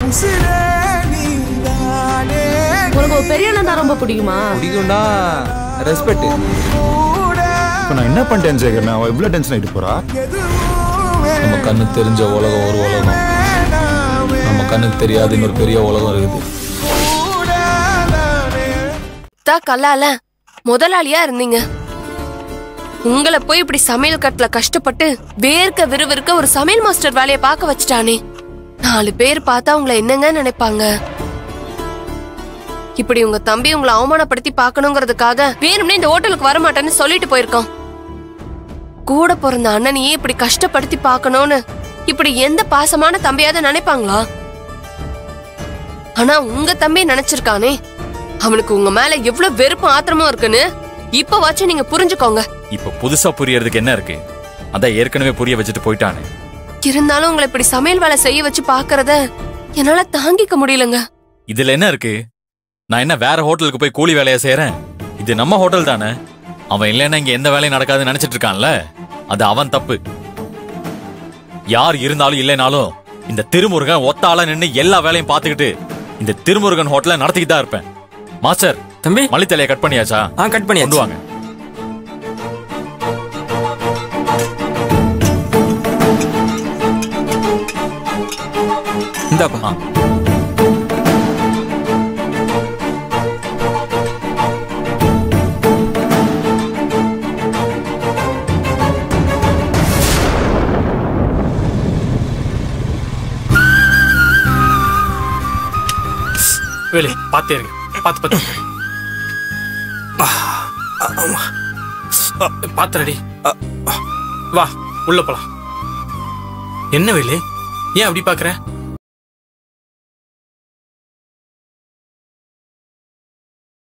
மனசுலே நீதானே உனக்கு ஒரு பெரிய அண்ணன் தான் ரொம்ப பிடிக்குமா பிடிக்கும்னா ரெஸ்பெக்ட் இப்போ நான் என்ன பண்ணிட்டேன் சேகர் நான் இவ்வளோ டென்ஷன் ஆகிட்டு போறா நம்ம கண்ணுக்கு தெரிஞ்ச உலகம் ஒரு உலகம் நம்ம கண்ணுக்கு தெரியாத இன்னொரு பெரிய உலகம் இருக்குது தா கல்லால முதலாளியா இருந்தீங்க உங்களை போய் இப்படி சமையல் கட்டுல கஷ்டப்பட்டு வேர்க்க விறுவிறுக்க ஒரு சமையல் மாஸ்டர் வேலையை பார்க்க வச்சுட்டானே நாலு பேர் பார்த்தா உங்களை என்னங்க நினைப்பாங்க இப்படி உங்க தம்பி உங்களை அவமானப்படுத்தி பார்க்கணுங்கிறதுக்காக வேணும்னே இந்த ஹோட்டலுக்கு வர மாட்டேன்னு சொல்லிட்டு போயிருக்கான் கூட பிறந்த அண்ணனையே இப்படி கஷ்டப்படுத்தி பார்க்கணும்னு இப்படி எந்த பாசமான தம்பியாவது நினைப்பாங்களா ஆனா உங்க தம்பி நினைச்சிருக்கானே அவனுக்கு உங்க மேல எவ்வளவு வெறுப்பும் ஆத்திரமும் இருக்குன்னு இப்ப வச்சு நீங்க புரிஞ்சுக்கோங்க இப்ப புதுசா புரியறதுக்கு என்ன இருக்கு அதான் ஏற்கனவே புரிய வச்சுட்டு போயிட்டானே இருந்தாலும் உங்களை இப்படி சமையல் வேலை செய்ய வச்சு பாக்குறத என்னால தாங்கிக்க முடியலங்க இதுல என்ன இருக்கு நான் என்ன வேற ஹோட்டலுக்கு போய் கூலி வேலையை செய்யறேன் இது நம்ம ஹோட்டல் தானே அவன் இல்லைன்னா இங்க எந்த வேலையும் நடக்காதுன்னு நினைச்சிட்டு இருக்கான்ல அது அவன் தப்பு யார் இருந்தாலும் இல்லைனாலும் இந்த திருமுருகன் ஒத்த ஆளா நின்னு எல்லா வேலையும் பார்த்துக்கிட்டு இந்த திருமுருகன் ஹோட்டலை நடத்திக்கிட்டு தான் இருப்பேன் மாஸ்டர் தம்பி மல்லித்தலையை கட் பண்ணியாச்சா ஆ கட் கொண்டு பண்ணியாச்சு வாங்க இந்தாப்பா வேலு பார்த்தே இருங்க பார்த்து பார்த்து பார்த்து ரெடி வா உள்ள போலாம் என்ன வேலு ஏன் அப்படி பாக்குற